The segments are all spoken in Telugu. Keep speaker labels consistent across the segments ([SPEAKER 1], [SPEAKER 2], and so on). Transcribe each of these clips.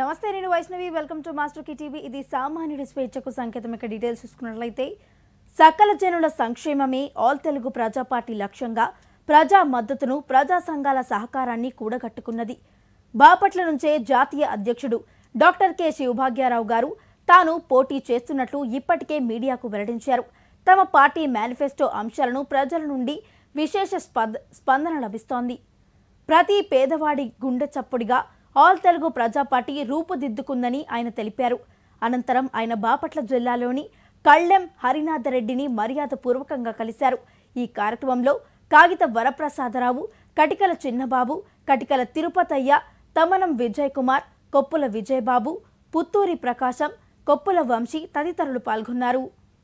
[SPEAKER 1] నమస్తే నేను వైష్ణవి వెల్కమ్ టు మాస్టర్ కి టీవీ ఇది సామాన్యుడి స్వేచ్ఛకు సంకేతం ఇక డీటెయిల్స్ చూసుకున్నట్లయితే సకల జనుల సంక్షేమమే ఆల్ తెలుగు ప్రజా పార్టీ లక్ష్యంగా ప్రజా మద్దతును ప్రజా సంఘాల సహకారాన్ని కూడగట్టుకున్నది బాపట్ల నుంచే జాతీయ అధ్యక్షుడు డాక్టర్ కె శివభాగ్యారావు గారు తాను పోటీ చేస్తున్నట్లు ఇప్పటికే మీడియాకు వెల్లడించారు తమ పార్టీ మేనిఫెస్టో అంశాలను ప్రజల నుండి విశేష స్పంద- స్పందన లభిస్తోంది ప్రతి పేదవాడి గుండె చప్పుడిగా ఆల్ తెలుగు ప్రజా పార్టీ రూపుదిద్దుకుందని ఆయన తెలిపారు అనంతరం ఆయన బాపట్ల జిల్లాలోని కళ్ళెం హరినాథరెడ్డిని మర్యాదపూర్వకంగా కలిశారు ఈ కార్యక్రమంలో కాగిత వరప్రసాదరావు కటికల చిన్నబాబు కటికల తిరుపతయ్య తమనం విజయ్ కుమార్ కొప్పుల విజయబాబు పుత్తూరి ప్రకాశం కొప్పుల వంశీ తదితరులు పాల్గొన్నారు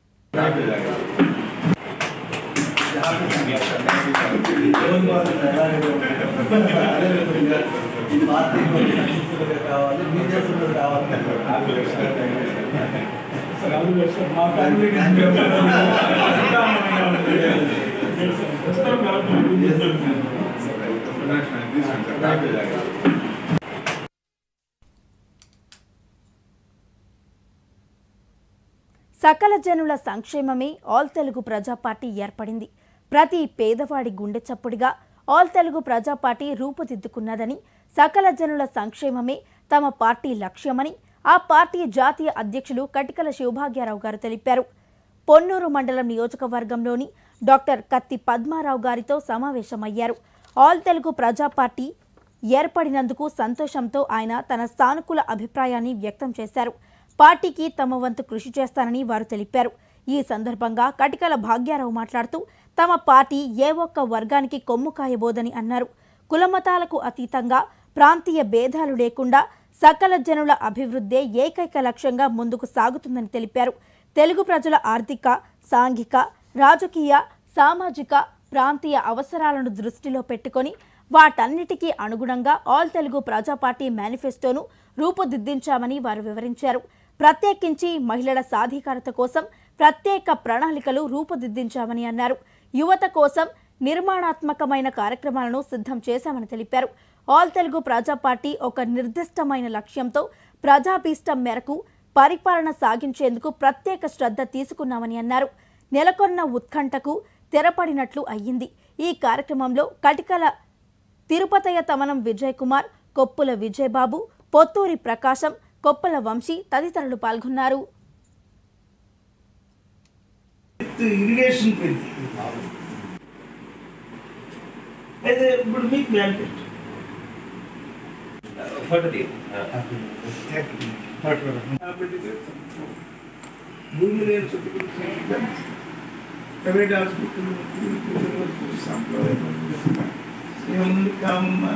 [SPEAKER 1] సకల జనుల సంక్షేమమే ఆల్ తెలుగు ప్రజా పార్టీ ఏర్పడింది ప్రతి పేదవాడి గుండె చప్పుడిగా ఆల్ తెలుగు ప్రజా పార్టీ రూపుదిద్దుకున్నదని సకల జనుల సంక్షేమమే తమ పార్టీ లక్ష్యమని ఆ పార్టీ జాతీయ అధ్యక్షులు కటికల శివభాగ్యారావు గారు తెలిపారు పొన్నూరు మండలం నియోజకవర్గంలోని డాక్టర్ కత్తి పద్మారావు గారితో సమావేశమయ్యారు ఆల్ తెలుగు ప్రజా పార్టీ ఏర్పడినందుకు సంతోషంతో ఆయన తన సానుకూల అభిప్రాయాన్ని వ్యక్తం చేశారు పార్టీకి తమ వంతు కృషి చేస్తానని వారు తెలిపారు ఈ సందర్భంగా కటికల భాగ్యారావు మాట్లాడుతూ తమ పార్టీ ఏ ఒక్క వర్గానికి కొమ్ము కాయబోదని అన్నారు కులమతాలకు అతీతంగా ప్రాంతీయ భేదాలు లేకుండా సకల జనుల అభివృద్ధే ఏకైక లక్ష్యంగా ముందుకు సాగుతుందని తెలిపారు తెలుగు ప్రజల ఆర్థిక సాంఘిక రాజకీయ సామాజిక ప్రాంతీయ అవసరాలను దృష్టిలో పెట్టుకొని వాటన్నిటికీ అనుగుణంగా ఆల్ తెలుగు ప్రజా పార్టీ మేనిఫెస్టోను రూపుదిద్దించామని వారు వివరించారు ప్రత్యేకించి మహిళల సాధికారత కోసం ప్రత్యేక ప్రణాళికలు రూపుదిద్దించామని అన్నారు యువత కోసం నిర్మాణాత్మకమైన కార్యక్రమాలను సిద్ధం చేశామని తెలిపారు ఆల్ తెలుగు ప్రజా పార్టీ ఒక నిర్దిష్టమైన లక్ష్యంతో ప్రజాభీష్టం మేరకు పరిపాలన సాగించేందుకు ప్రత్యేక శ్రద్ధ తీసుకున్నామని అన్నారు నెలకొన్న ఉత్కంఠకు తెరపడినట్లు అయ్యింది ఈ కార్యక్రమంలో కటికల తిరుపతయ్య తమనం విజయ్ కుమార్ కొప్పుల విజయబాబు పొత్తూరి ప్రకాశం కొప్పుల వంశీ తదితరులు పాల్గొన్నారు
[SPEAKER 2] ఇరిగేషన్ పెరిగి అయితే ఇప్పుడు మీకు బెనిఫిట్
[SPEAKER 3] ఫోటో తీయండి
[SPEAKER 2] భూమి లేని చుట్టుకుని ప్రైవేట్ హాస్పిటల్ సంప్రదాయం ఏముంది కామమ్మా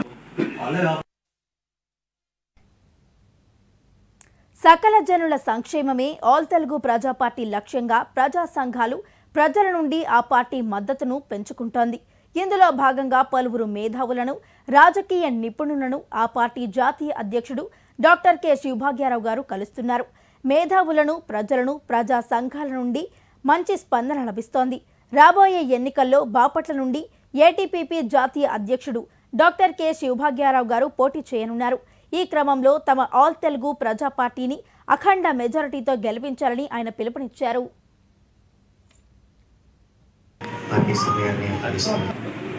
[SPEAKER 1] సకల జనుల సంక్షేమమే ఆల్ తెలుగు ప్రజా పార్టీ లక్ష్యంగా ప్రజా సంఘాలు ప్రజల నుండి ఆ పార్టీ మద్దతును పెంచుకుంటోంది ఇందులో భాగంగా పలువురు మేధావులను రాజకీయ నిపుణులను ఆ పార్టీ జాతీయ అధ్యక్షుడు డాక్టర్ కె శివభాగ్యారావు గారు కలుస్తున్నారు మేధావులను ప్రజలను ప్రజా సంఘాల నుండి మంచి స్పందన లభిస్తోంది రాబోయే ఎన్నికల్లో బాపట్ల నుండి ఏటీపీపీ జాతీయ అధ్యక్షుడు డాక్టర్ కె శివభాగ్యారావు గారు పోటీ చేయనున్నారు ఈ క్రమంలో తమ ఆల్ తెలుగు ప్రజా పార్టీని అఖండ మెజారిటీతో గెలిపించాలని ఆయన పిలుపునిచ్చారు
[SPEAKER 3] పార్టీ సమయాన్ని ఆడిస్తున్నాను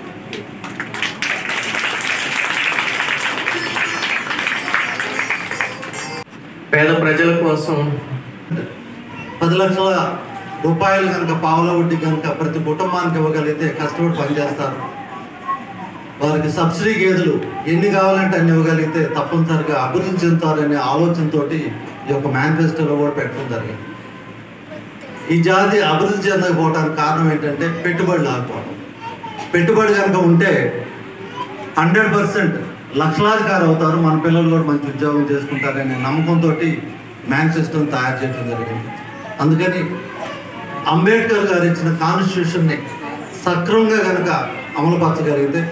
[SPEAKER 3] పేద ప్రజల కోసం
[SPEAKER 4] పది లక్షల రూపాయలు కనుక పావుల వడ్డీ కనుక ప్రతి కుటుంబానికి ఇవ్వగలిగితే కష్టపడి పనిచేస్తారు వారికి సబ్సిడీ గేదెలు ఎన్ని కావాలంటే అన్ని ఇవ్వగలిగితే తప్పనిసరిగా అభివృద్ధి చెందుతారనే ఆలోచనతోటి ఈ యొక్క మేనిఫెస్టోలో కూడా పెట్టడం జరిగింది ఈ జాతి అభివృద్ధి చెందకపోవడానికి కారణం ఏంటంటే పెట్టుబడి లేకపోవడం పెట్టుబడి కనుక ఉంటే హండ్రెడ్ పర్సెంట్ లక్షలాధికారు అవుతారు మన పిల్లలు కూడా మంచి ఉద్యోగం చేసుకుంటారనే నమ్మకంతో మేనిఫెస్టోని తయారు చేయడం జరిగింది అందుకని అంబేద్కర్ గారు ఇచ్చిన కాన్స్టిట్యూషన్ని సక్రమంగా కనుక అమలుపరచగలిగితే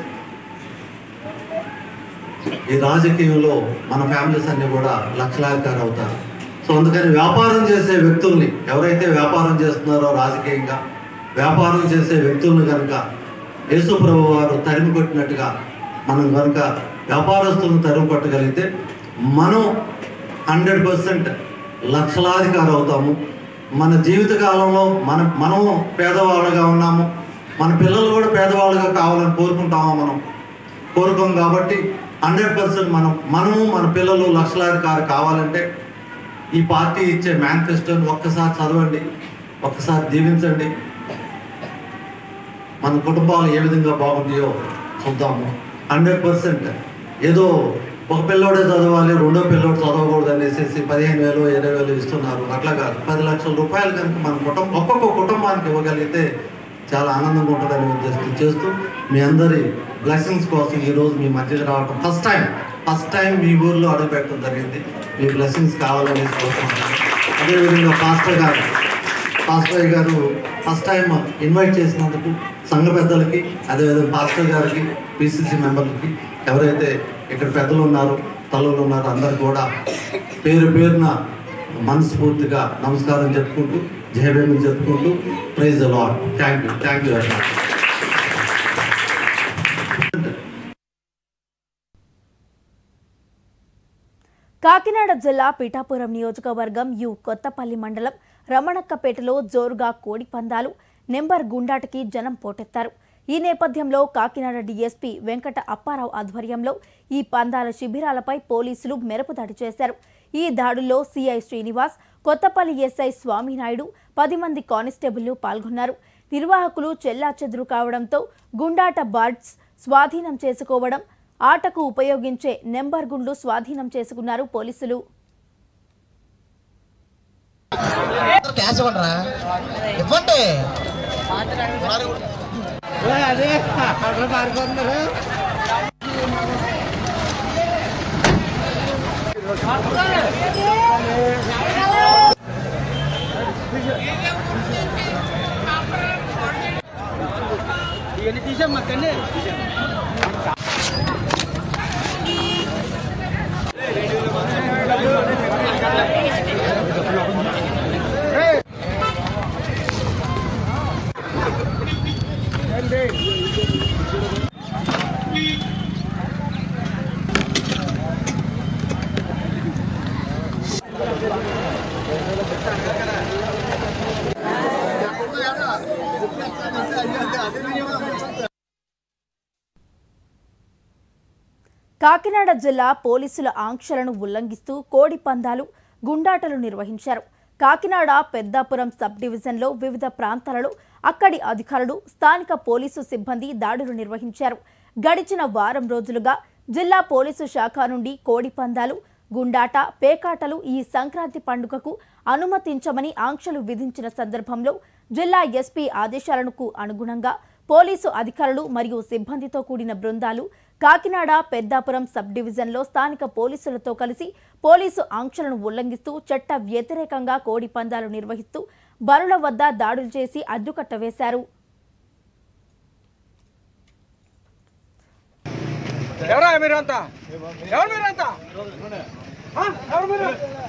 [SPEAKER 4] ఈ రాజకీయంలో మన ఫ్యామిలీస్ అన్ని కూడా లక్షలాధికారు అవుతారు సో అందుకని వ్యాపారం చేసే వ్యక్తుల్ని ఎవరైతే వ్యాపారం చేస్తున్నారో రాజకీయంగా వ్యాపారం చేసే వ్యక్తులను కనుక యేసుప్రభు వారు తరిమి కొట్టినట్టుగా మనం కనుక వ్యాపారస్తులను తరిమి కొట్టగలిగితే మనం హండ్రెడ్ పర్సెంట్ లక్షలాధికారి అవుతాము మన జీవిత కాలంలో మన మనం పేదవాళ్ళుగా ఉన్నాము మన పిల్లలు కూడా పేదవాళ్ళుగా కావాలని కోరుకుంటాము మనం కోరుకోం కాబట్టి హండ్రెడ్ పర్సెంట్ మనం మనము మన పిల్లలు లక్షలాధికారి కావాలంటే ఈ పార్టీ ఇచ్చే మేనిఫెస్టోని ఒక్కసారి చదవండి ఒక్కసారి దీవించండి మన కుటుంబాలు ఏ విధంగా బాగుంటాయో చూద్దాము హండ్రెడ్ పర్సెంట్ ఏదో ఒక పిల్లోడే చదవాలి రెండో పిల్లోడు చదవకూడదు అనేసి పదిహేను వేలు ఇరవై వేలు ఇస్తున్నారు అట్లా కాదు పది లక్షల రూపాయలు కనుక మన కుటుంబం ఒక్కొక్క కుటుంబానికి ఇవ్వగలిగితే చాలా ఆనందంగా ఉంటుందని ఉద్దేశం చేస్తూ మీ అందరి బ్లెస్సింగ్స్ కోసం ఈరోజు మీ మధ్యకి రావడం ఫస్ట్ టైం ఫస్ట్ టైం మీ ఊర్లో అడుగు పెట్టడం జరిగింది మీ బ్లెస్సింగ్స్ కావాలని కోరుకుంటున్నాను అదేవిధంగా పాస్టర్ గారు పాస్టర్ గారు ఫస్ట్ టైం ఇన్వైట్ చేసినందుకు సంఘ పెద్దలకి అదేవిధంగా పాస్టర్ గారికి పిసిసి మెంబర్లకి ఎవరైతే ఇక్కడ పెద్దలు ఉన్నారో తల్లులు ఉన్నారో అందరు కూడా పేరు పేరున మనస్ఫూర్తిగా నమస్కారం చెప్పుకుంటూ జయభేమి చెప్పుకుంటూ praise lord thank you thank you very much
[SPEAKER 1] Kakinada జిల్లా పీఠాపురం నియోజకవర్గం యు కొత్తపల్లి మండలం రమణక్కపేటలో జోరుగా కోడి పందాలు నెంబర్ గుండాటకి జనం పోటెత్తారు ఈ నేపథ్యంలో కాకినాడ డీఎస్పీ వెంకట అప్పారావు ఆధ్వర్యంలో ఈ పందాల శిబిరాలపై పోలీసులు మెరుపు దాడి చేశారు ఈ దాడుల్లో సిఐ శ్రీనివాస్ కొత్తపల్లి ఎస్ఐ స్వామినాయుడు పది మంది కానిస్టేబుళ్లు పాల్గొన్నారు నిర్వాహకులు చెల్లాచెదురు కావడంతో గుండాట బార్డ్స్ స్వాధీనం చేసుకోవడం ఆటకు ఉపయోగించే నెంబర్ గుండ్లు స్వాధీనం చేసుకున్నారు పోలీసులు
[SPEAKER 5] క్యాష్ ఇవ్వండిరా ఇవ్వండి
[SPEAKER 1] కాకినాడ జిల్లా పోలీసుల ఆంక్షలను ఉల్లంఘిస్తూ కోడి పందాలు గుండాటలు నిర్వహించారు కాకినాడ పెద్దాపురం సబ్ డివిజన్లో వివిధ ప్రాంతాలలో అక్కడి అధికారులు స్థానిక పోలీసు సిబ్బంది దాడులు నిర్వహించారు గడిచిన వారం రోజులుగా జిల్లా పోలీసు శాఖ నుండి కోడి పందాలు గుండాట పేకాటలు ఈ సంక్రాంతి పండుగకు అనుమతించమని ఆంక్షలు విధించిన సందర్భంలో జిల్లా ఎస్పీ ఆదేశాలకు అనుగుణంగా పోలీసు అధికారులు మరియు సిబ్బందితో కూడిన బృందాలు కాకినాడ పెద్దాపురం సబ్ డివిజన్లో స్థానిక పోలీసులతో కలిసి పోలీసు ఆంక్షలను ఉల్లంఘిస్తూ చట్ట వ్యతిరేకంగా కోడి పందాలు నిర్వహిస్తూ బరుల వద్ద దాడులు చేసి అడ్డుకట్ట వేశారు
[SPEAKER 6] ఎవరా మీరంతా ఎవరు మీరంతా ఆ? ఎవరు మీరు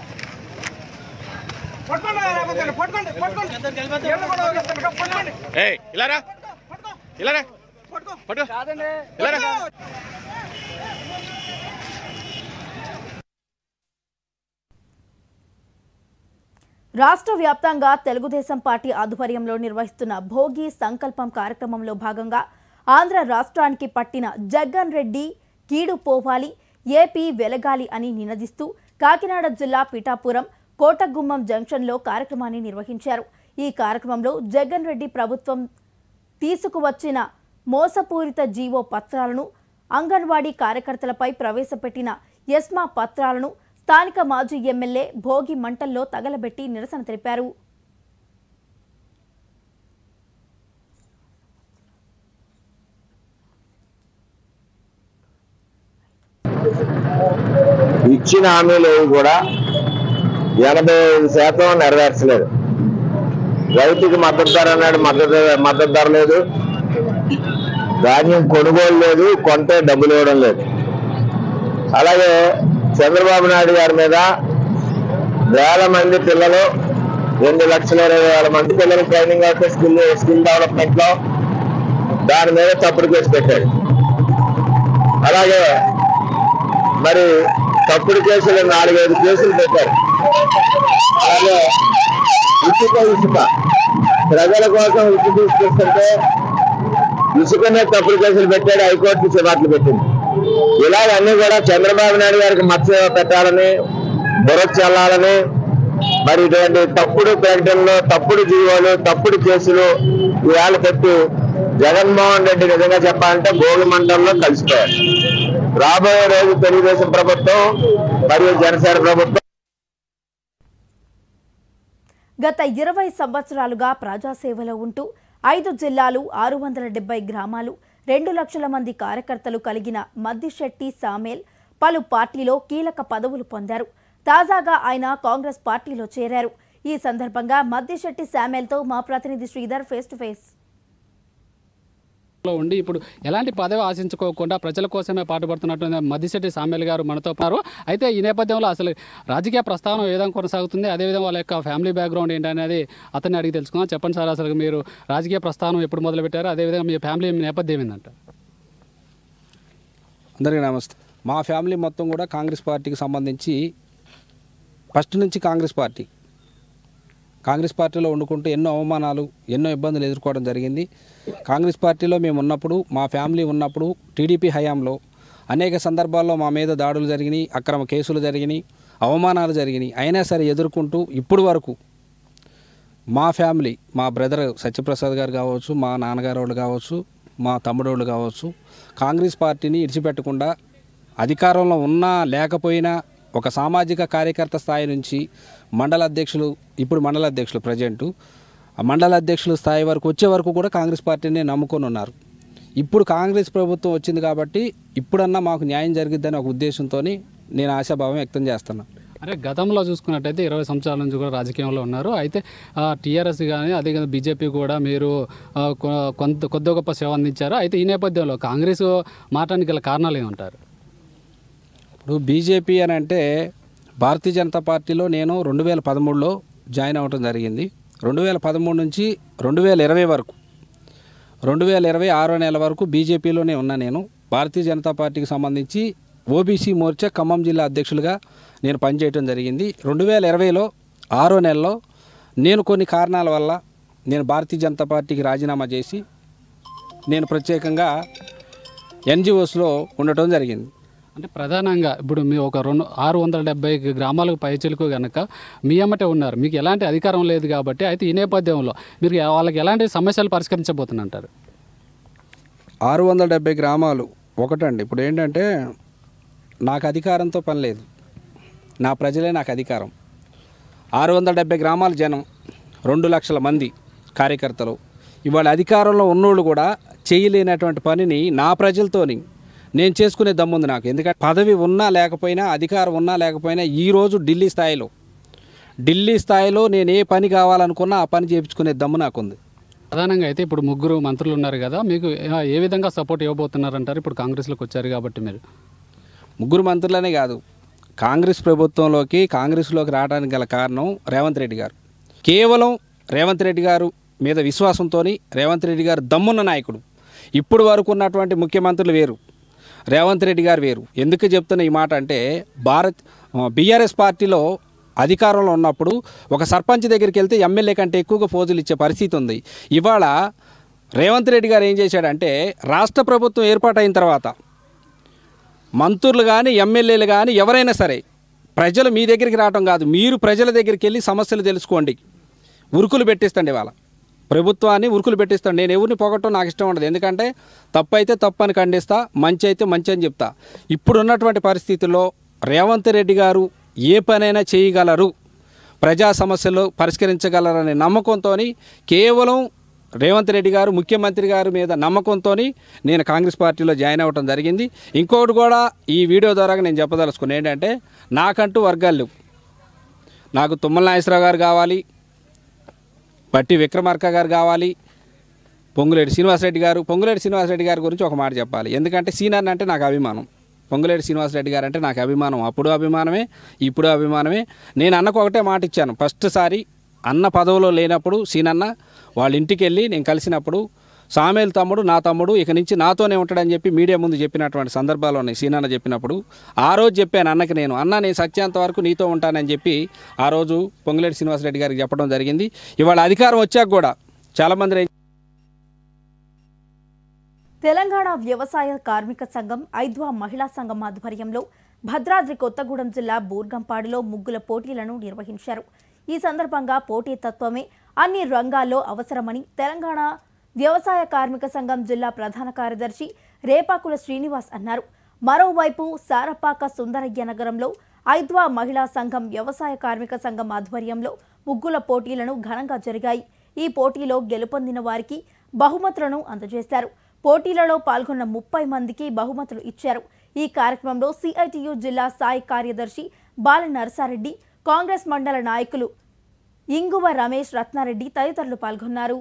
[SPEAKER 6] పట్టుకోండి లేకపోతే పట్టుకోండి పట్టుకోండి ఎవరు కూడా వదిలేస్తారు, పట్టుకోండి
[SPEAKER 7] ఏయ్ ఇలారా
[SPEAKER 6] పట్టుకో
[SPEAKER 7] ఇలారా
[SPEAKER 6] పట్టుకో
[SPEAKER 7] పట్టు
[SPEAKER 6] కాదండి
[SPEAKER 7] ఇలారా
[SPEAKER 1] రాష్ట్ర వ్యాప్తంగా తెలుగుదేశం పార్టీ ఆధ్వర్యంలో నిర్వహిస్తున్న భోగి సంకల్పం కార్యక్రమంలో భాగంగా ఆంధ్ర రాష్ట్రానికి పట్టిన జగన్ రెడ్డి కీడు పోవాలి ఏపీ వెలగాలి అని నినదిస్తూ కాకినాడ జిల్లా పిఠాపురం కోటగుమ్మం జంక్షన్లో కార్యక్రమాన్ని నిర్వహించారు ఈ కార్యక్రమంలో జగన్ రెడ్డి ప్రభుత్వం తీసుకువచ్చిన మోసపూరిత జీవో పత్రాలను అంగన్వాడీ కార్యకర్తలపై ప్రవేశపెట్టిన ఎస్మా పత్రాలను స్థానిక మాజీ ఎమ్మెల్యే భోగి మంటల్లో తగలబెట్టి నిరసన తెలిపారు
[SPEAKER 8] ఇచ్చిన హామీలు ఏవి కూడా ఎనభై ఐదు శాతం నెరవేర్చలేదు రైతుకి మద్దతు ధర అన్నాడు మద్దతు మద్దతు ధర లేదు ధాన్యం కొనుగోలు లేదు కొంటే డబ్బులు ఇవ్వడం లేదు అలాగే చంద్రబాబు నాయుడు గారి మీద వేల మంది పిల్లలు రెండు లక్షల ఇరవై వేల మంది పిల్లలు ట్రైనింగ్ అవుతే స్కిల్ స్కిల్ డెవలప్మెంట్ లో దాని మీద తప్పుడు కేసు పెట్టాడు అలాగే మరి తప్పుడు కేసులు నాలుగైదు కేసులు పెట్టారు అలాగే ఇసుక ఇసుక ప్రజల కోసం ఇసుక తీసుకొస్తుంటే ఇసుకనే తప్పుడు కేసులు పెట్టాడు హైకోర్టు చివాట్లు పెట్టింది ఇలాగన్నీ కూడా చంద్రబాబు నాయుడు గారికి మత్స్య పెట్టాలని బుర్ర చల్లాలని మరి ఇటువంటి తప్పుడు ప్రకటనలు తప్పుడు జీవోలు తప్పుడు కేసులు ఇవాళ పెట్టి జగన్మోహన్ రెడ్డి నిజంగా చెప్పాలంటే భోగి మండలంలో కలిసిపోయారు రాబోయే రోజు తెలుగుదేశం ప్రభుత్వం మరియు జనసేన ప్రభుత్వం
[SPEAKER 1] గత ఇరవై సంవత్సరాలుగా ప్రజాసేవలో ఉంటూ ఐదు జిల్లాలు ఆరు వందల డెబ్బై గ్రామాలు రెండు లక్షల మంది కార్యకర్తలు కలిగిన మద్దిశెట్టి సామేల్ పలు పార్టీలో కీలక పదవులు పొందారు తాజాగా ఆయన కాంగ్రెస్ పార్టీలో చేరారు ఈ సందర్భంగా మద్దిశెట్టి శామేల్తో మా ప్రతినిధి శ్రీధర్ ఫేస్ టు ఫేస్
[SPEAKER 7] లో ఉండి ఇప్పుడు ఎలాంటి పదవి ఆశించుకోకుండా ప్రజల కోసమే పాటుపడుతున్నటువంటి మద్దిశెట్టి సామ్యాల్ గారు మనతో ఉన్నారు అయితే ఈ నేపథ్యంలో అసలు రాజకీయ ప్రస్థానం ఏ విధంగా కొనసాగుతుంది అదేవిధంగా వాళ్ళ యొక్క ఫ్యామిలీ బ్యాక్గ్రౌండ్ ఏంటనేది అతన్ని అడిగి తెలుసుకుందాం చెప్పండి సార్ అసలు మీరు రాజకీయ ప్రస్థానం ఎప్పుడు మొదలుపెట్టారు అదేవిధంగా మీ ఫ్యామిలీ నేపథ్యం ఏంటంట
[SPEAKER 9] అందరికీ నమస్తే మా ఫ్యామిలీ మొత్తం కూడా కాంగ్రెస్ పార్టీకి సంబంధించి ఫస్ట్ నుంచి కాంగ్రెస్ పార్టీ కాంగ్రెస్ పార్టీలో వండుకుంటూ ఎన్నో అవమానాలు ఎన్నో ఇబ్బందులు ఎదుర్కోవడం జరిగింది కాంగ్రెస్ పార్టీలో మేము ఉన్నప్పుడు మా ఫ్యామిలీ ఉన్నప్పుడు టీడీపీ హయాంలో అనేక సందర్భాల్లో మా మీద దాడులు జరిగినాయి అక్రమ కేసులు జరిగినాయి అవమానాలు జరిగినాయి అయినా సరే ఎదుర్కొంటూ ఇప్పుడు వరకు మా ఫ్యామిలీ మా బ్రదర్ సత్యప్రసాద్ గారు కావచ్చు మా నాన్నగారు వాళ్ళు కావచ్చు మా తమ్ముడు వాళ్ళు కావచ్చు కాంగ్రెస్ పార్టీని ఇడిచిపెట్టకుండా అధికారంలో ఉన్నా లేకపోయినా ఒక సామాజిక కార్యకర్త స్థాయి నుంచి మండల అధ్యక్షులు ఇప్పుడు మండల అధ్యక్షులు ప్రజెంటు ఆ మండల అధ్యక్షుల స్థాయి వరకు వచ్చే వరకు కూడా కాంగ్రెస్ పార్టీని నమ్ముకొని ఉన్నారు ఇప్పుడు కాంగ్రెస్ ప్రభుత్వం వచ్చింది కాబట్టి ఇప్పుడన్నా మాకు న్యాయం జరిగిద్దని ఒక ఉద్దేశంతో నేను ఆశాభావం వ్యక్తం చేస్తున్నాను
[SPEAKER 7] అంటే గతంలో చూసుకున్నట్టయితే ఇరవై సంవత్సరాల నుంచి కూడా రాజకీయంలో ఉన్నారు అయితే టీఆర్ఎస్ కానీ అదే బీజేపీ కూడా మీరు ఆ, కొ- కొంత కొద్ది గొప్ప సేవ అందించారు అయితే ఈ నేపథ్యంలో కాంగ్రెస్ మారడానికి గల కారణాలు ఏమంటారు
[SPEAKER 9] ఇప్పుడు బీజేపీ అని అంటే భారతీయ జనతా పార్టీలో నేను రెండు వేల పదమూడులో జాయిన్ అవ్వడం జరిగింది రెండు వేల పదమూడు నుంచి రెండు వేల ఇరవై వరకు రెండు వేల ఇరవై ఆరో నెల వరకు బీజేపీలోనే ఉన్నా నేను భారతీయ జనతా పార్టీకి సంబంధించి ఓబీసీ మోర్చా ఖమ్మం జిల్లా అధ్యక్షులుగా నేను పనిచేయడం జరిగింది రెండు వేల ఇరవైలో ఆరో నెలలో నేను కొన్ని కారణాల వల్ల నేను భారతీయ జనతా పార్టీకి రాజీనామా చేసి నేను ప్రత్యేకంగా ఎన్జిఓస్లో ఉండటం జరిగింది
[SPEAKER 7] అంటే ప్రధానంగా ఇప్పుడు మీ ఒక రెండు ఆరు వందల డెబ్బై గ్రామాలకు పైచిలకు కనుక మీ అమ్మటే ఉన్నారు మీకు ఎలాంటి అధికారం లేదు కాబట్టి అయితే ఈ నేపథ్యంలో మీరు వాళ్ళకి ఎలాంటి సమస్యలు పరిష్కరించబోతున్నంటారు
[SPEAKER 9] ఆరు వందల డెబ్బై గ్రామాలు ఒకటండి ఇప్పుడు ఏంటంటే నాకు అధికారంతో పని లేదు నా ప్రజలే నాకు అధికారం ఆరు వందల డెబ్బై గ్రామాల జనం రెండు లక్షల మంది కార్యకర్తలు ఇవాళ అధికారంలో ఉన్నోళ్ళు కూడా చేయలేనటువంటి పనిని నా ప్రజలతోని నేను చేసుకునే దమ్ముంది నాకు ఎందుకంటే పదవి ఉన్నా లేకపోయినా అధికారం ఉన్నా లేకపోయినా ఈరోజు ఢిల్లీ స్థాయిలో ఢిల్లీ స్థాయిలో నేను ఏ పని కావాలనుకున్నా ఆ పని చేయించుకునే దమ్ము నాకుంది
[SPEAKER 7] ప్రధానంగా అయితే ఇప్పుడు ముగ్గురు మంత్రులు ఉన్నారు కదా మీకు ఏ- ఏ విధంగా సపోర్ట్ ఇవ్వబోతున్నారంటారు ఇప్పుడు కాంగ్రెస్లోకి వచ్చారు కాబట్టి మీరు
[SPEAKER 9] ముగ్గురు మంత్రులనే కాదు కాంగ్రెస్ ప్రభుత్వంలోకి కాంగ్రెస్లోకి రావడానికి గల కారణం రేవంత్ రెడ్డి గారు కేవలం రేవంత్ రెడ్డి గారు మీద విశ్వాసంతో రేవంత్ రెడ్డి గారు దమ్మున్న నాయకుడు ఇప్పుడు వరకు ఉన్నటువంటి ముఖ్యమంత్రులు వేరు రేవంత్ రెడ్డి గారు వేరు ఎందుకు చెప్తున్న ఈ మాట అంటే భారత్ బీఆర్ఎస్ పార్టీలో అధికారంలో ఉన్నప్పుడు ఒక సర్పంచ్ దగ్గరికి వెళ్తే ఎమ్మెల్యే కంటే ఎక్కువగా ఫోజులు ఇచ్చే పరిస్థితి ఉంది ఇవాళ రేవంత్ రెడ్డి గారు ఏం చేశాడంటే రాష్ట్ర ప్రభుత్వం ఏర్పాటైన తర్వాత మంత్రులు కానీ ఎమ్మెల్యేలు కానీ ఎవరైనా సరే ప్రజలు మీ దగ్గరికి రావటం కాదు మీరు ప్రజల దగ్గరికి వెళ్ళి సమస్యలు తెలుసుకోండి ఉరుకులు పెట్టిస్తండి వాళ్ళ ప్రభుత్వాన్ని ఉరుకులు పెట్టిస్తాను నేను ఎవరిని పొగట్టం నాకు ఇష్టం ఉండదు ఎందుకంటే తప్పు అయితే తప్పు అని ఖండిస్తా మంచి అయితే మంచి అని చెప్తా ఇప్పుడు ఉన్నటువంటి పరిస్థితుల్లో రేవంత్ రెడ్డి గారు ఏ పనైనా చేయగలరు ప్రజా సమస్యలు పరిష్కరించగలరనే నమ్మకంతో కేవలం రేవంత్ రెడ్డి గారు ముఖ్యమంత్రి గారి మీద నమ్మకంతో నేను కాంగ్రెస్ పార్టీలో జాయిన్ అవ్వడం జరిగింది ఇంకొకటి కూడా ఈ వీడియో ద్వారా నేను చెప్పదలుచుకున్నాను ఏంటంటే నాకంటూ వర్గాలు లేవు నాకు తుమ్మల నాగేశ్వరరావు గారు కావాలి బట్టి విక్రమార్క గారు కావాలి పొంగులేటి శ్రీనివాసరెడ్డి గారు పొంగులేటి శ్రీనివాసరెడ్డి గారి గురించి ఒక మాట చెప్పాలి ఎందుకంటే సీనియర్ అంటే నాకు అభిమానం పొంగులేటి శ్రీనివాసరెడ్డి గారు అంటే నాకు అభిమానం అప్పుడు అభిమానమే ఇప్పుడు అభిమానమే నేను అన్నకు ఒకటే మాట ఇచ్చాను ఫస్ట్ సారి అన్న పదవిలో లేనప్పుడు సీనన్న వాళ్ళ ఇంటికి వెళ్ళి నేను కలిసినప్పుడు సామేల్ తమ్ముడు నా తమ్ముడు ఇక నుంచి నాతోనే ఉంటాడని చెప్పి మీడియా ముందు చెప్పినటువంటి సందర్భాలు ఉన్నాయి సీనాన్న చెప్పినప్పుడు ఆ రోజు చెప్పాను అన్నకి నేను అన్న నేను సత్యాంత వరకు నీతో ఉంటానని చెప్పి ఆ రోజు పొంగులేటి శ్రీనివాసరెడ్డి గారికి చెప్పడం జరిగింది ఇవాళ అధికారం వచ్చాక కూడా చాలామంది ఏం
[SPEAKER 1] తెలంగాణ వ్యవసాయ కార్మిక సంఘం ఐద్వా మహిళా సంఘం ఆధ్వర్యంలో భద్రాద్రి కొత్తగూడెం జిల్లా బూర్గంపాడులో ముగ్గుల పోటీలను నిర్వహించారు ఈ సందర్భంగా పోటీతత్వమే అన్ని రంగాల్లో అవసరమని తెలంగాణ వ్యవసాయ కార్మిక సంఘం జిల్లా ప్రధాన కార్యదర్శి రేపాకుల శ్రీనివాస్ అన్నారు మరోవైపు సారపాక సుందరయ్య నగరంలో ఐద్వా మహిళా సంఘం వ్యవసాయ కార్మిక సంఘం ఆధ్వర్యంలో ముగ్గుల పోటీలను ఘనంగా జరిగాయి ఈ పోటీలో గెలుపొందిన వారికి బహుమతులను అందజేశారు పోటీలలో పాల్గొన్న ముప్పై మందికి బహుమతులు ఇచ్చారు ఈ కార్యక్రమంలో సిఐటియు జిల్లా సాయి కార్యదర్శి బాల నరసారెడ్డి కాంగ్రెస్ మండల నాయకులు ఇంగువ రమేష్ రత్నారెడ్డి తదితరులు పాల్గొన్నారు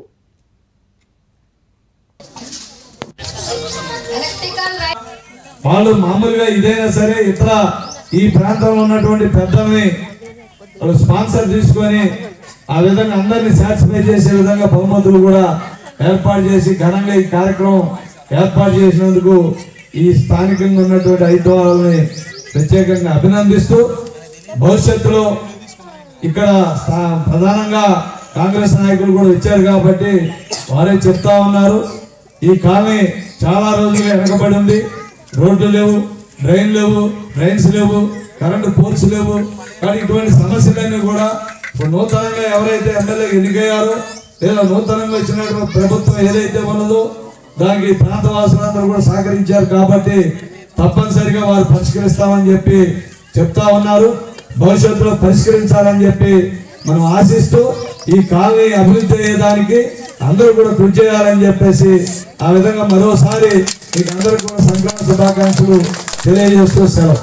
[SPEAKER 10] వాళ్ళు మామూలుగా ఇదైనా సరే ఇతర ఈ ప్రాంతంలో ఉన్నటువంటి పెద్దల్ని వాళ్ళు స్పాన్సర్ తీసుకొని ఆ విధంగా అందరినీ సాటిస్ఫై చేసే విధంగా బహుమతులు కూడా ఏర్పాటు చేసి ఘనంగా ఈ కార్యక్రమం ఏర్పాటు చేసినందుకు ఈ స్థానికంగా ఉన్నటువంటి ఐదు వాళ్ళని ప్రత్యేకంగా అభినందిస్తూ భవిష్యత్తులో ఇక్కడ స్థా- ప్రధానంగా కాంగ్రెస్ నాయకులు కూడా వచ్చారు కాబట్టి వారే చెప్తా ఉన్నారు ఈ కాలనీ చాలా రోజులుగా వెనకబడి ఉంది రోడ్లు లేవు డ్రైన్ లేవు డ్రైన్స్ లేవు కరెంటు పోల్స్ లేవు కానీ ఇటువంటి సమస్యలన్నీ కూడా ఇప్పుడు నూతనంగా ఎవరైతే ఎమ్మెల్యే ఎన్నికయ్యారో లేదా నూతనంగా వచ్చినటువంటి ప్రభుత్వం ఏదైతే ఉన్నదో దానికి ప్రాంతవాసులందరూ కూడా సహకరించారు కాబట్టి తప్పనిసరిగా వారు పరిష్కరిస్తామని చెప్పి చెప్తా ఉన్నారు భవిష్యత్తులో పరిష్కరించాలని చెప్పి మనం ఆశిస్తూ ఈ కాలనీ అభివృద్ధి అయ్యేదానికి అందరూ కూడా కృషి చేయాలని చెప్పేసి ఆ విధంగా మరోసారి మీకు అందరికీ కూడా సంక్రాంతి శుభాకాంక్షలు తెలియజేస్తూ సెలవు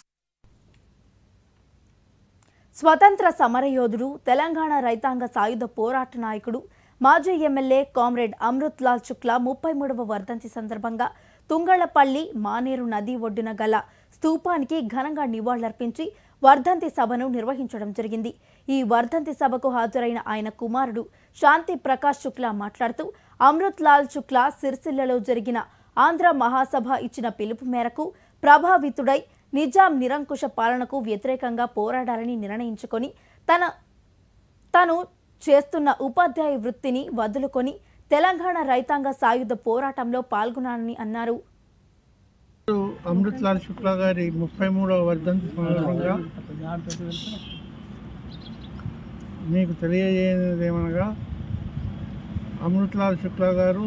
[SPEAKER 1] స్వతంత్ర సమరయోధుడు తెలంగాణ రైతాంగ సాయుధ పోరాట నాయకుడు మాజీ ఎమ్మెల్యే కామ్రేడ్ అమృత్ లాల్ శుక్లా ముప్పై మూడవ వర్ధంతి సందర్భంగా తుంగళ్లపల్లి మానేరు నది ఒడ్డున గల స్తూపానికి ఘనంగా నివాళులర్పించి వర్ధంతి సభను నిర్వహించడం జరిగింది ఈ వర్ధంతి సభకు హాజరైన ఆయన కుమారుడు శాంతి ప్రకాష్ శుక్లా మాట్లాడుతూ అమృత్ లాల్ శుక్లా సిరిసిల్లలో జరిగిన ఆంధ్ర మహాసభ ఇచ్చిన పిలుపు మేరకు ప్రభావితుడై నిజాం నిరంకుశ పాలనకు వ్యతిరేకంగా పోరాడాలని నిర్ణయించుకొని తన తను చేస్తున్న ఉపాధ్యాయ వృత్తిని వదులుకొని తెలంగాణ రైతాంగ సాయుధ పోరాటంలో పాల్గొనాలని అన్నారు
[SPEAKER 11] అమృత్ లాల్ శుక్లా గారి ముప్పై మూడవ వర్ధంతి సందర్భంగా మీకు తెలియజేయనిది ఏమనగా అమృత్ లాల్ శుక్లా గారు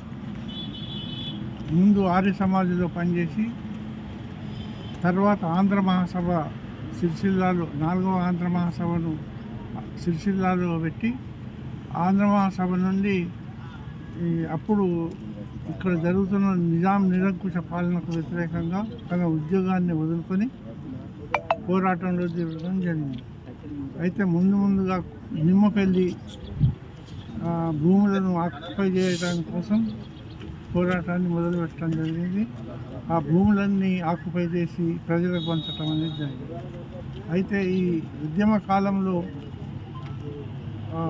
[SPEAKER 11] ముందు ఆర్య సమాజ్లో పనిచేసి తర్వాత ఆంధ్ర మహాసభ సిరిసిల్లాలో నాలుగవ ఆంధ్ర మహాసభను సిరిసిల్లాలో పెట్టి ఆంధ్ర మహాసభ నుండి ఈ అప్పుడు ఇక్కడ జరుగుతున్న నిజాం నిరంకుశ పాలనకు వ్యతిరేకంగా తన ఉద్యోగాన్ని వదులుకొని పోరాటంలో దిగడం జరిగింది అయితే ముందు ముందుగా నిమ్మపల్లి ఆ, భూములను ఆక్యుపై చేయడానికి కోసం పోరాటాన్ని మొదలుపెట్టడం జరిగింది ఆ భూములన్నీ ఆక్యుపై చేసి ప్రజలకు పంచడం అనేది జరిగింది అయితే ఈ ఉద్యమ కాలంలో ఆ,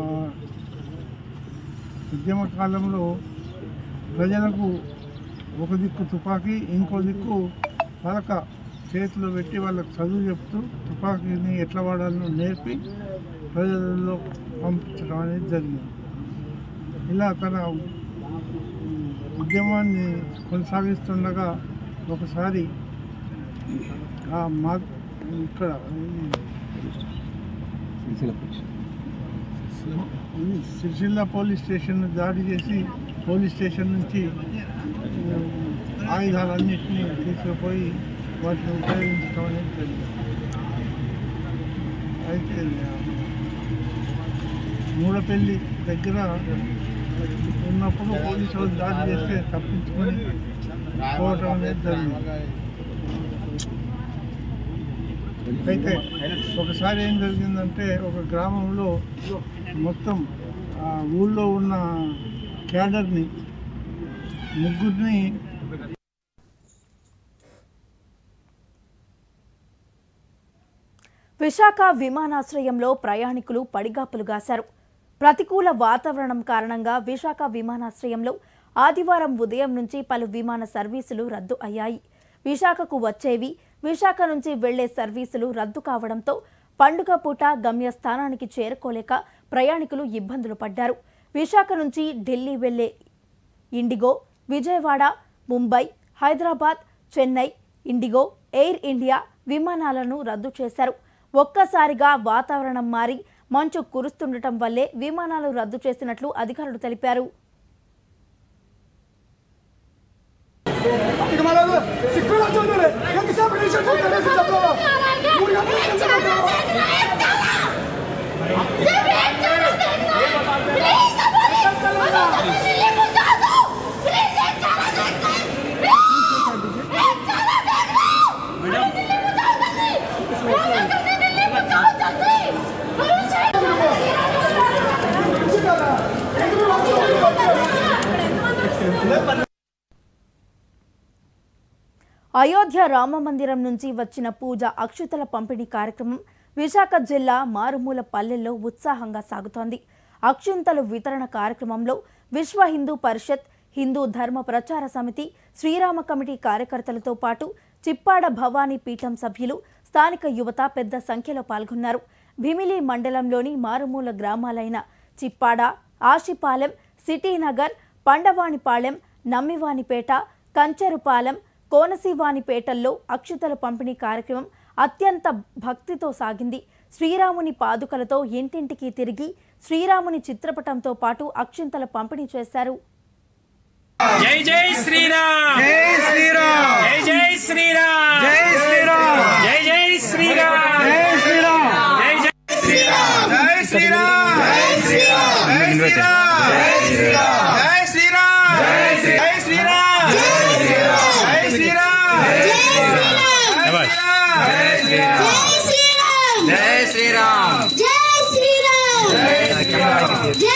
[SPEAKER 11] ఉద్యమ కాలంలో ప్రజలకు ఒక దిక్కు తుపాకీ ఇంకో దిక్కు పలక చేతిలో పెట్టి వాళ్ళకు చదువు చెప్తూ తుపాకీని ఎట్లా వాడాలో నేర్పి ప్రజలలో పంపించడం అనేది జరిగింది ఇలా తన ఉద్యమాన్ని కొనసాగిస్తుండగా ఒకసారి ఆ మా ఇక్కడ ఈ సిరిసిల్ల పోలీస్ స్టేషన్ దాడి చేసి పోలీస్ స్టేషన్ నుంచి ఉమ్, ఆయుధాలన్నింటినీ తీసుకుపోయి వాటిని ఉపయోగించడం అనేది జరిగింది అయితే మూడపల్లి దగ్గర ఉన్నప్పుడు పోలీసు వాళ్ళు దాడి చేస్తే తప్పించుకొని పోవటం అనేది జరిగింది అయితే ఒకసారి ఏం జరిగిందంటే ఒక గ్రామంలో మొత్తం ఆ ఊళ్ళో ఉన్న క్యాడర్ని ముగ్గురిని
[SPEAKER 1] విశాఖ విమానాశ్రయంలో ప్రయాణికులు పడిగాపులు గాశారు ప్రతికూల వాతావరణం కారణంగా విశాఖ విమానాశ్రయంలో ఆదివారం ఉదయం నుంచి పలు విమాన సర్వీసులు రద్దు అయ్యాయి విశాఖకు వచ్చేవి విశాఖ నుంచి వెళ్లే సర్వీసులు రద్దు కావడంతో పండుగ పూట గమ్యస్థానానికి చేరుకోలేక ప్రయాణికులు ఇబ్బందులు పడ్డారు విశాఖ నుంచి ఢిల్లీ వెళ్లే IndiGo Vijayawada Mumbai Hyderabad Chennai IndiGo air India విమానాలను రద్దు చేశారు ఒక్కసారిగా వాతావరణం మారి మంచు కురుస్తుండటం వల్లే విమానాలు రద్దు చేసినట్లు అధికారులు తెలిపారు
[SPEAKER 6] ఇక మన సిక్కులు చూడాలి ఎంతసేపు నీ చెట్టు కట్టేసి చెప్పావా మూడు గంటల నుంచి చెప్పావా
[SPEAKER 1] అయోధ్య రామ మందిరం నుంచి వచ్చిన పూజ అక్షుతల పంపిణీ కార్యక్రమం విశాఖ జిల్లా మారుమూల పల్లెల్లో ఉత్సాహంగా సాగుతోంది అక్షుంతలు వితరణ కార్యక్రమంలో విశ్వ హిందూ పరిషత్ హిందూ ధర్మ ప్రచార సమితి శ్రీరామ కమిటీ కార్యకర్తలతో పాటు చిప్పాడ భవానీ పీఠం సభ్యులు స్థానిక యువత పెద్ద సంఖ్యలో పాల్గొన్నారు భీమిలి మండలంలోని మారుమూల గ్రామాలైన చిప్పాడ ఆశిపాలెం సిటీనగర్ పండవానిపాలెం నమ్మివానిపేట కంచెరుపాలెం కోనసీవానిపేటల్లో అక్షతల పంపిణీ కార్యక్రమం అత్యంత భక్తితో సాగింది శ్రీరాముని పాదుకలతో ఇంటింటికి తిరిగి శ్రీరాముని చిత్రపటంతో పాటు అక్షింతల పంపిణీ చేశారు
[SPEAKER 12] జై జై శ్రీరామ్ జై శ్రీరామ్ జై జై శ్రీరామ్ జై శ్రీరామ్ జై జై శ్రీరామ్ జై శ్రీరామ్ జై జై శ్రీరామ్ జై శ్రీరామ్ జై శ్రీరామ్ జై శ్రీరామ్ జై శ్రీరామ్ జై శ్రీరామ్ జై శ్రీరామ్ జై శ్రీరామ్ జై శ్రీరామ్ జై శ్రీరామ్ జై శ్రీరామ్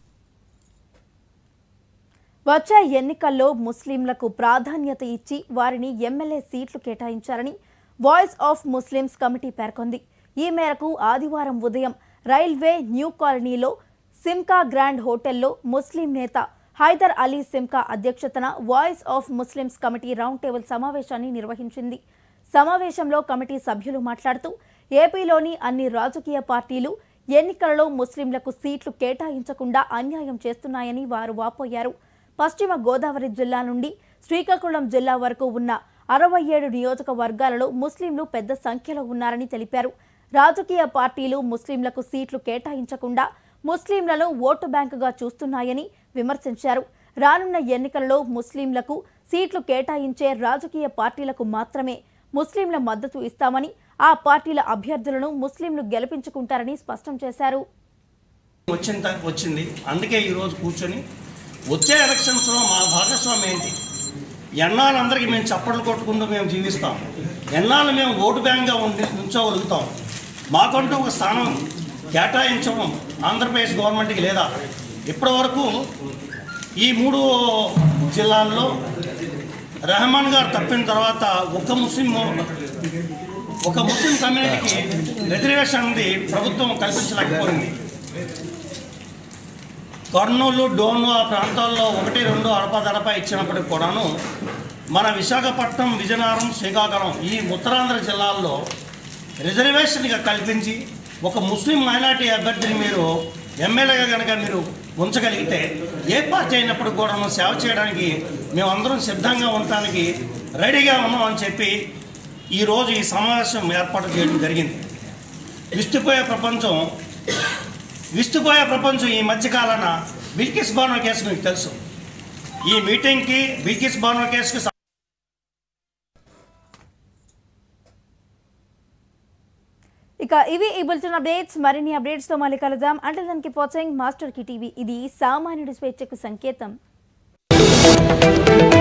[SPEAKER 1] వచ్చే ఎన్నికల్లో ముస్లింలకు ప్రాధాన్యత ఇచ్చి వారిని ఎమ్మెల్యే సీట్లు కేటాయించారని వాయిస్ ఆఫ్ ముస్లిమ్స్ కమిటీ పేర్కొంది ఈ మేరకు ఆదివారం ఉదయం రైల్వే న్యూ కాలనీలో సిమ్కా గ్రాండ్ హోటల్లో ముస్లిం నేత హైదర్ అలీ సిమ్కా అధ్యక్షతన voice of Muslims committee round table సమావేశాన్ని నిర్వహించింది సమావేశంలో కమిటీ సభ్యులు మాట్లాడుతూ ఏపీలోని అన్ని రాజకీయ పార్టీలు ఎన్నికలలో ముస్లింలకు సీట్లు కేటాయించకుండా అన్యాయం చేస్తున్నాయని వారు వాపోయారు పశ్చిమ గోదావరి జిల్లా నుండి శ్రీకాకుళం జిల్లా వరకు ఉన్న అరవై ఏడు నియోజకవర్గాలలో ముస్లింలు పెద్ద సంఖ్యలో ఉన్నారని తెలిపారు రాజకీయ పార్టీలు ముస్లింలకు సీట్లు కేటాయించకుండా ముస్లింలను ఓటు బ్యాంకుగా చూస్తున్నాయని విమర్శించారు రానున్న ఎన్నికలలో ముస్లింలకు సీట్లు కేటాయించే రాజకీయ పార్టీలకు మాత్రమే ముస్లింల మద్దతు ఇస్తామని ఆ పార్టీల అభ్యర్థులను ముస్లింలు గెలిపించుకుంటారని స్పష్టం చేశారు
[SPEAKER 13] వచ్చిన వచ్చింది అందుకే ఈరోజు కూర్చొని వచ్చే ఎలక్షన్స్లో మా భాగస్వామి ఏంటి ఎన్నాళ్ళందరికీ మేము చప్పట్లు కొట్టుకుంటూ మేము జీవిస్తాం ఎన్నాళ్ళు మేము ఓటు బ్యాంక్గా ఉండి ఉంచగలుగుతాం మాకంటూ ఒక స్థానం కేటాయించడం ఆంధ్రప్రదేశ్ గవర్నమెంట్కి లేదా ఇప్పటివరకు ఈ మూడు జిల్లాల్లో రెహమాన్ గారు తప్పిన తర్వాత ఒక ముస్లిం ఒక ముస్లిం కమ్యూనిటీకి రిజర్వేషన్ అనేది ప్రభుత్వం కల్పించలేకపోయింది కర్నూలు డోను ఆ ప్రాంతాల్లో ఒకటి రెండు అడపదడప ఇచ్చినప్పటికి కూడాను మన విశాఖపట్నం విజయనగరం శ్రీకాకుళం ఈ ఉత్తరాంధ్ర జిల్లాల్లో రిజర్వేషన్గా కల్పించి ఒక ముస్లిం మైనార్టీ అభ్యర్థిని మీరు ఎమ్మెల్యేగా కనుక మీరు ఉంచగలిగితే ఏ పార్టీ అయినప్పుడు కూడా సేవ చేయడానికి మేమందరం సిద్ధంగా ఉండటానికి రెడీగా ఉన్నామని చెప్పి ఈరోజు ఈ సమావేశం ఏర్పాటు చేయడం జరిగింది విస్తుపోయే ప్రపంచం విస్తుపోయే ప్రపంచం ఈ మధ్యకాలాన బిల్కిస్ బానో కేసు మీకు తెలుసు ఈ మీటింగ్కి బిల్కిస్ బానో కేసుకి సం-
[SPEAKER 1] ఇక ఇవి ఈ బులెటిన్ అప్డేట్స్ మరిన్ని అప్డేట్స్ తో మళ్ళీ కలుద్దాం అంటే దానికి వాచింగ్ మాస్టర్ కి టీవీ ఇది సామాన్యుడి స్వేచ్ఛకు సంకేతం